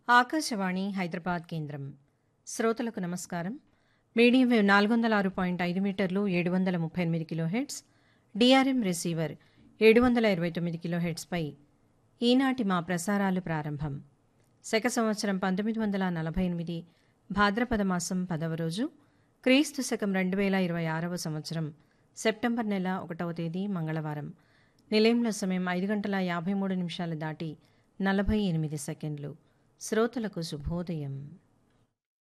ఆకాశవాణి హైదరాబాద్ కేంద్రం శ్రోతలకు నమస్కారం మీడియం వేవ్ నాలుగు వందల ఆరు పాయింట్ ఐదు మీటర్లు ఏడు వందల ముప్పై ఎనిమిది కిలో హెడ్స్ డిఆర్ఎం రిసీవర్ ఏడు వందల ఇరవై తొమ్మిది కిలో హెడ్స్పై ఈనాటి మా ప్రసారాలు ప్రారంభం శక సంవత్సరం పంతొమ్మిది వందల నలభై ఎనిమిది భాద్రపద మాసం పదవ రోజు క్రీస్తు శకం రెండు వేల ఇరవై ఆరవ సంవత్సరం సెప్టెంబర్ నెల ఒకటవ తేదీ మంగళవారం నిలయంలో సమయం ఐదు గంటల యాభై మూడు నిమిషాలు దాటి నలభై ఎనిమిది సెకండ్లు శ్రోతలకు శుభోదయం